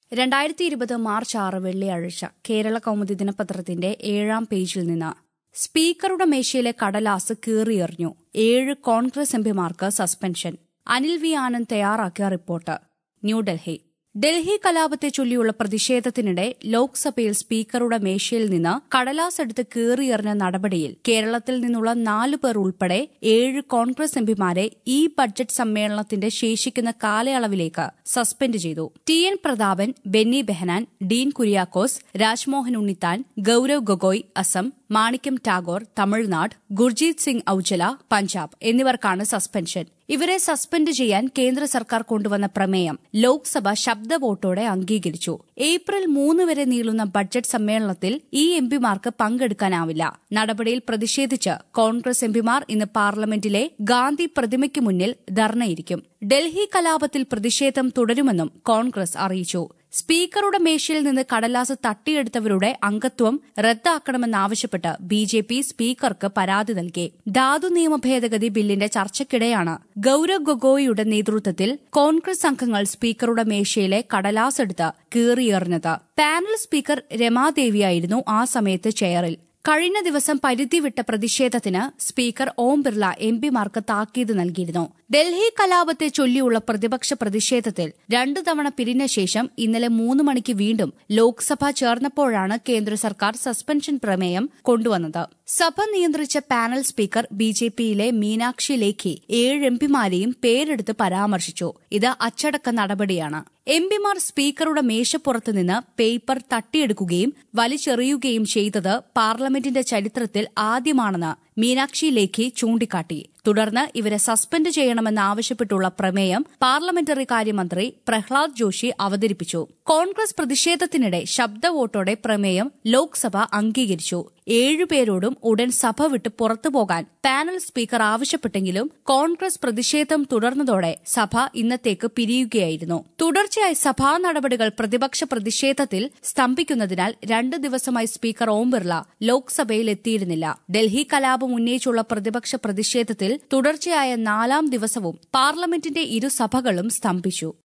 രണ്ടായിരത്തി ഇരുപത് മാർച്ച് ആറ് വെള്ളിയാഴ്ച കേരള കൗമുദി ദിനപത്രത്തിന്റെ ഏഴാം പേജിൽ നിന്ന് സ്പീക്കറുടെ മേശയിലെ കടലാസ് കീറിയെറിഞ്ഞു ഏഴ് കോൺഗ്രസ് എംപിമാർക്ക് സസ്പെൻഷൻ അനിൽ വി ആനന്ദ് തയ്യാറാക്കിയ റിപ്പോർട്ട് ന്യൂഡൽഹി ഡൽഹി കലാപത്തെ ചൊല്ലിയുള്ള പ്രതിഷേധത്തിനിടെ ലോക്സഭയിൽ സ്പീക്കറുടെ മേശയിൽ നിന്ന് കടലാസ് എടുത്ത് കീറിയെറിഞ്ഞ നടപടിയിൽ കേരളത്തിൽ നിന്നുള്ള നാലു പേർ ഉൾപ്പെടെ ഏഴ് കോൺഗ്രസ് എംപിമാരെ ഈ ബഡ്ജറ്റ് സമ്മേളനത്തിന്റെ ശേഷിക്കുന്ന കാലയളവിലേക്ക് സസ്പെൻഡ് ചെയ്തു ടി എൻ പ്രതാപൻ ബെന്നി ബെഹനാൻ ഡീൻ കുര്യാക്കോസ് രാജ്മോഹൻ ഉണ്ണിത്താൻ ഗൌരവ് ഗൊഗോയ് അസം മാണിക്യം ടാഗോർ തമിഴ്നാട് ഗുർജീത് സിംഗ് ഔജല പഞ്ചാബ് എന്നിവർക്കാണ് സസ്പെൻഷൻ ഇവരെ സസ്പെൻഡ് ചെയ്യാൻ കേന്ദ്ര സർക്കാർ കൊണ്ടുവന്ന പ്രമേയം ലോക്സഭ ശബ്ദ വോട്ടോടെ അംഗീകരിച്ചു ഏപ്രിൽ മൂന്ന് വരെ നീളുന്ന ബഡ്ജറ്റ് സമ്മേളനത്തിൽ ഈ എംപിമാർക്ക് പങ്കെടുക്കാനാവില്ല നടപടിയിൽ പ്രതിഷേധിച്ച് കോൺഗ്രസ് എംപിമാർ ഇന്ന് പാർലമെന്റിലെ ഗാന്ധി പ്രതിമയ്ക്ക് മുന്നിൽ ധർണയിരിക്കും ഡൽഹി കലാപത്തിൽ പ്രതിഷേധം തുടരുമെന്നും കോൺഗ്രസ് അറിയിച്ചു സ്പീക്കറുടെ മേശയിൽ നിന്ന് കടലാസ് തട്ടിയെടുത്തവരുടെ അംഗത്വം റദ്ദാക്കണമെന്നാവശ്യപ്പെട്ട് ബി ജെ പി സ്പീക്കർക്ക് പരാതി നൽകി ധാതു നിയമ ഭേദഗതി ബില്ലിന്റെ ചർച്ചയ്ക്കിടെയാണ് ഗൌരവ് ഗൊഗോയിയുടെ നേതൃത്വത്തിൽ കോൺഗ്രസ് അംഗങ്ങൾ സ്പീക്കറുടെ മേശയിലെ കടലാസ് എടുത്ത് കീറിയെറിഞ്ഞത് പാനൽ സ്പീക്കർ രമാദേവിയായിരുന്നു ആ സമയത്ത് ചെയറിൽ കഴിഞ്ഞ ദിവസം പരിധി വിട്ട പ്രതിഷേധത്തിന് സ്പീക്കർ ഓം ബിർള എംപിമാർക്ക് താക്കീത് നൽകിയിരുന്നു ഡൽഹി കലാപത്തെ ചൊല്ലിയുള്ള പ്രതിപക്ഷ പ്രതിഷേധത്തിൽ രണ്ടു തവണ പിരിഞ്ഞ ശേഷം ഇന്നലെ മൂന്ന് മണിക്ക് വീണ്ടും ലോക്സഭ ചേർന്നപ്പോഴാണ് കേന്ദ്ര സർക്കാർ സസ്പെൻഷൻ പ്രമേയം കൊണ്ടുവന്നത് സഭ നിയന്ത്രിച്ച പാനൽ സ്പീക്കർ ബി ജെ പിയിലെ മീനാക്ഷി ലേഖി ഏഴ് എംപിമാരെയും പേരെടുത്ത് പരാമർശിച്ചു ഇത് അച്ചടക്ക നടപടിയാണ് എംപിമാർ സ്പീക്കറുടെ മേശപ്പുറത്ത് നിന്ന് പേപ്പർ തട്ടിയെടുക്കുകയും വലിച്ചെറിയുകയും ചെയ്തത് പാർലമെന്റിന്റെ ചരിത്രത്തിൽ ആദ്യമാണെന്ന് മീനാക്ഷി ലേഖി ചൂണ്ടിക്കാട്ടി തുടർന്ന് ഇവരെ സസ്പെൻഡ് ചെയ്യണമെന്നാവശ്യപ്പെട്ടുള്ള പ്രമേയം പാർലമെന്ററി കാര്യമന്ത്രി പ്രഹ്ലാദ് ജോഷി അവതരിപ്പിച്ചു കോൺഗ്രസ് പ്രതിഷേധത്തിനിടെ ശബ്ദ വോട്ടോടെ പ്രമേയം ലോക്സഭ അംഗീകരിച്ചു ഏഴുപേരോടും ഉടൻ സഭ വിട്ട് പുറത്തുപോകാൻ പാനൽ സ്പീക്കർ ആവശ്യപ്പെട്ടെങ്കിലും കോൺഗ്രസ് പ്രതിഷേധം തുടർന്നതോടെ സഭ ഇന്നത്തേക്ക് പിരിയുകയായിരുന്നു തുടർച്ചയായി സഭാ നടപടികൾ പ്രതിപക്ഷ പ്രതിഷേധത്തിൽ സ്തംഭിക്കുന്നതിനാൽ രണ്ട് ദിവസമായി സ്പീക്കർ ഓം ബിർള ലോക്സഭയിൽ എത്തിയിരുന്നില്ല ഡൽഹി കലാപം ഉന്നയിച്ചുള്ള പ്രതിപക്ഷ പ്രതിഷേധത്തിൽ തുടർച്ചയായ നാലാം ദിവസവും പാർലമെന്റിന്റെ ഇരുസഭകളും സ്തംഭിച്ചു